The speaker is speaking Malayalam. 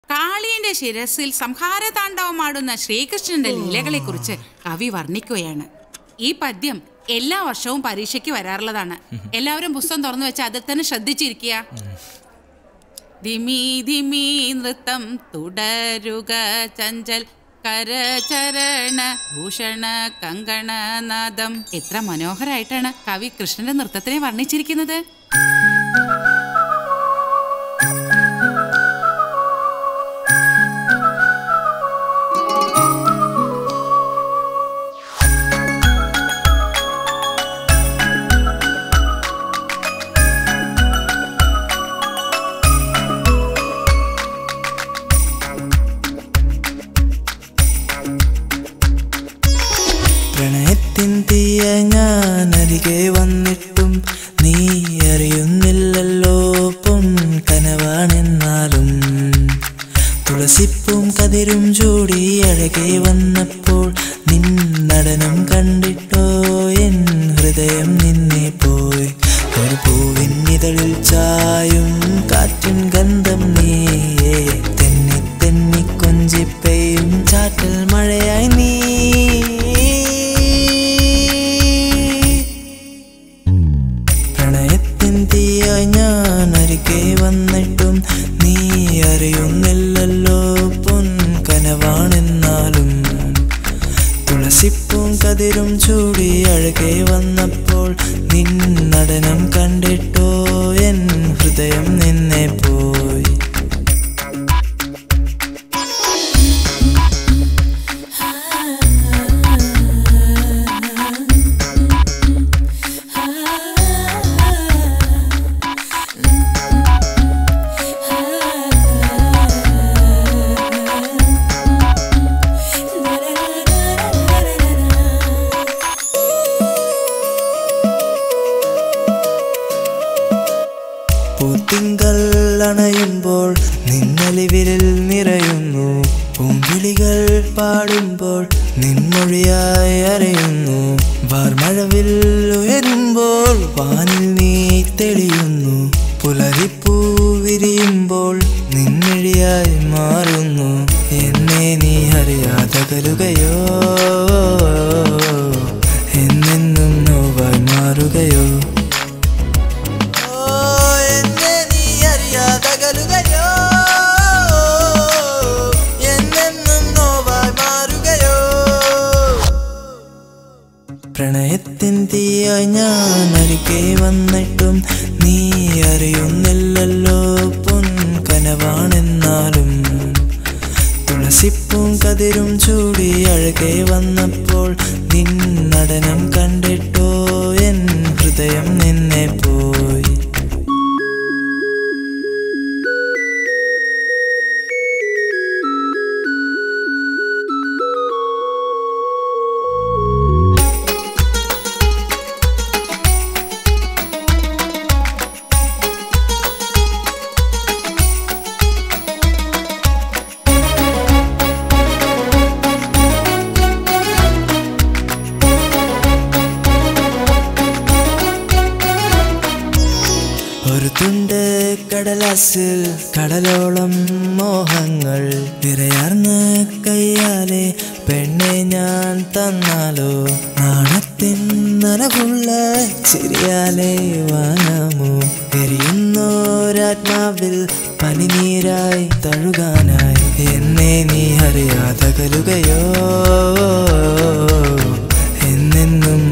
കാളിയന്റെ ശിരസിൽ സംഹാരതാണ്ഡവമാടുന്ന ശ്രീകൃഷ്ണന്റെ ലീലകളെക്കുറിച്ച് കവി വർണ്ണിക്കുകയാണ് ഈ പദ്യം എല്ലാ വർഷവും പരീക്ഷയ്ക്ക് വരാറുള്ളതാണ് എല്ലാവരും പുസ്തകം തുറന്നു വെച്ച് അതിൽ തന്നെ ശ്രദ്ധിച്ചിരിക്കുക ധിമി ധിമി നൃത്തം തുടരുക ചഞ്ചൽ കരചരണ ഭൂഷണ കങ്കണനാദം എത്ര മനോഹരായിട്ടാണ് കവി കൃഷ്ണന്റെ നൃത്തത്തിനെ വർണ്ണിച്ചിരിക്കുന്നത് പ്രണയത്തിൻ തീയ ഞാൻ അരികെ വന്നിട്ടും നീ അറിയുന്നില്ലല്ലോ പൊൻ കനവാണെന്നാലും തുളസിപ്പും കതിരും ചൂടി അഴകെ വന്നപ്പോൾ നിൻ നടനം കണ്ടിട്ടോ എൻ ഹൃദയം നിന്നെ പോയി ഒരു പൂവിൻ ഇതളിൽ ചായും കാറ്റിൻ ഗന്ധം നീയേ തെന്നി തെന്നി കൊഞ്ചിപ്പെയ്യും ചാറ്റൽ മഴയായി നീ പ്രണയത്തിൻ തീയായി ഞാൻ അരികെ വന്നിട്ടും നീ അറിയുന്നില്ലല്ലോ പൊൻ കനവാണെന്നാലും തുളസിപ്പൂം കതിരും ചൂടി അഴകെ വന്നപ്പോൾ നിൻ നടനം കണ്ടിട്ടോ എൻ ഹൃദയം നിന്നെ പോയി പൂത്തിങ്കൾ അണയുമ്പോൾ നിന്നലിവിരിൽ നിറയുന്നു പൂങ്കിളികൾ പാടുമ്പോൾ നിൻമൊഴിയായി അറിയുന്നു വാർമഴവിൽ ഉയരുമ്പോൾ വാനിൽ നീ തെളിയുന്നു പുലരിപ്പൂ വിരിയുമ്പോൾ നിൻമിഴിയായി മാറുന്നു എന്നെ നീ അറിയാതെ കരുകയോ എന്നെന്നും നോവായി മാറുകയോ ഓ, എന്നെ നീ അറിയാതകലുകയോ എന്നെന്നും നോവായി മാറുകയോ പ്രണയത്തിൻ തീയായി ഞാൻ അരികെ വന്നിട്ടും നീ അറിയുന്നില്ലല്ലോ പൊൻ കനവാണെന്നാലും തുളസിപ്പൂം കതിരും ചൂടി അഴകെ വന്നപ്പോൾ നിൻ നടനം കണ്ടിട്ടോ എൻ ഹൃദയം നിന്നെ പോയി ഒരു തുണ്ട് കടലാസിൽ കടലോളം മോഹങ്ങൾ നിറയാർന്ന കയ്യാലെ പെണ്ണെ ഞാൻ തന്നാലോ നാണത്തിൻ നനവുള്ള ചിരിയാലെ വാങ്ങാമോ എരിയുന്നോരാത്മാവിൽ പനിനീരായി തഴുകാനായി എന്നെ നീ അറിയാതെ കലുകയോ എന്നെന്നും